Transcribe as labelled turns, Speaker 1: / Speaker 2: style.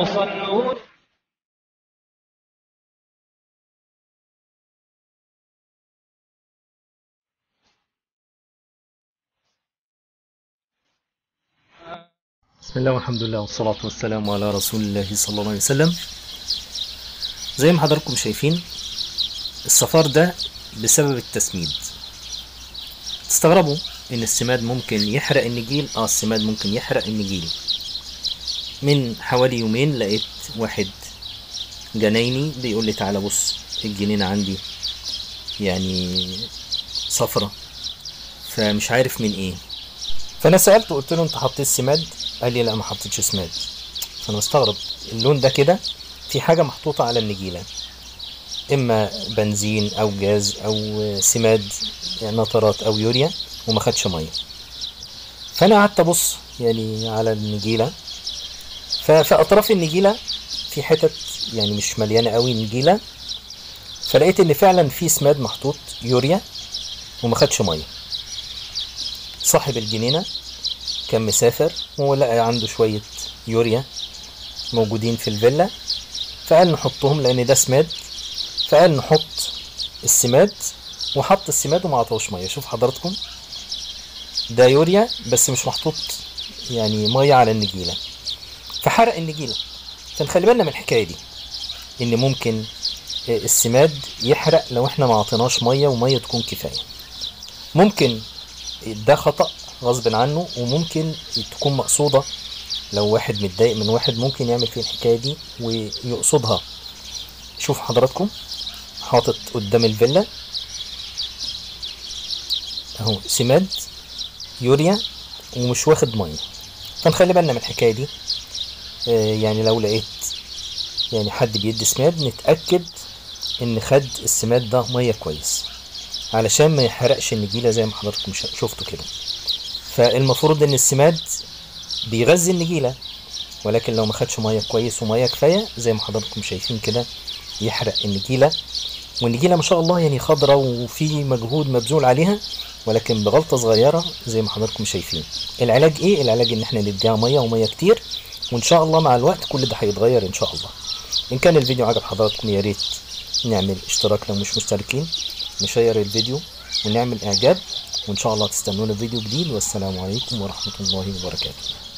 Speaker 1: يصلون
Speaker 2: بسم الله والحمد لله والصلاة والسلام على رسول الله صلى الله عليه وسلم زي ما حضراتكم شايفين الصفار ده بسبب التسميد تستغربوا ان السماد ممكن يحرق النجيل اه السماد ممكن يحرق النجيل من حوالي يومين لقيت واحد جنايني بيقول لي تعالى بص الجنينة عندي يعني صفرة فمش عارف من ايه فانا سالته قلت له انت حطيت سماد قال لي لا ما حطيتش سماد فانا مستغرب اللون ده كده في حاجه محطوطه على النجيله اما بنزين او جاز او سماد يعني نترات او يوريا وما خدش ميه فانا قعدت ابص يعني على النجيله ففي اطراف النجيله في حتت يعني مش مليانه قوي نجيله فلقيت ان فعلا في سماد محطوط يوريا وما خدش ميه صاحب الجنينة كان مسافر ولقى عنده شوية يوريا موجودين في الفيلا فقال نحطهم لأن ده سماد فقال نحط السماد وحط السماد وما عطاهوش مية شوف حضراتكم ده يوريا بس مش محطوط يعني مية على النجيلة فحرق النجيلة فنخلي بالنا من الحكاية دي إن ممكن السماد يحرق لو احنا ما عطيناش مية ومية تكون كفاية ممكن ده خطأ غصب عنه وممكن تكون مقصودة لو واحد متضايق من واحد ممكن يعمل فيه الحكاية دي ويقصدها شوف حضراتكم حاطط قدام الفيلا اهو سماد يوريا ومش واخد ميه فنخلي بالنا من الحكاية دي آه يعني لو لقيت يعني حد بيدي سماد نتأكد ان خد السماد ده ميه كويس علشان ما يحرقش النجيله زي ما حضراتكم شفتوا كده فالمفروض ان السماد بيغذي النجيله ولكن لو ما خدش ميه كويس وميه كفايه زي ما حضراتكم شايفين كده يحرق النجيله والنجيله ما شاء الله يعني خضرة وفي مجهود مبذول عليها ولكن بغلطه صغيره زي ما حضراتكم شايفين العلاج ايه العلاج ان احنا نديها ميه وميه كتير وان شاء الله مع الوقت كل ده هيتغير ان شاء الله ان كان الفيديو عجب حضراتكم يا ريت نعمل اشتراك لو مش مشتركين نشير الفيديو ونعمل اعجاب وان شاء الله تستنونا فيديو جديد والسلام عليكم ورحمة الله وبركاته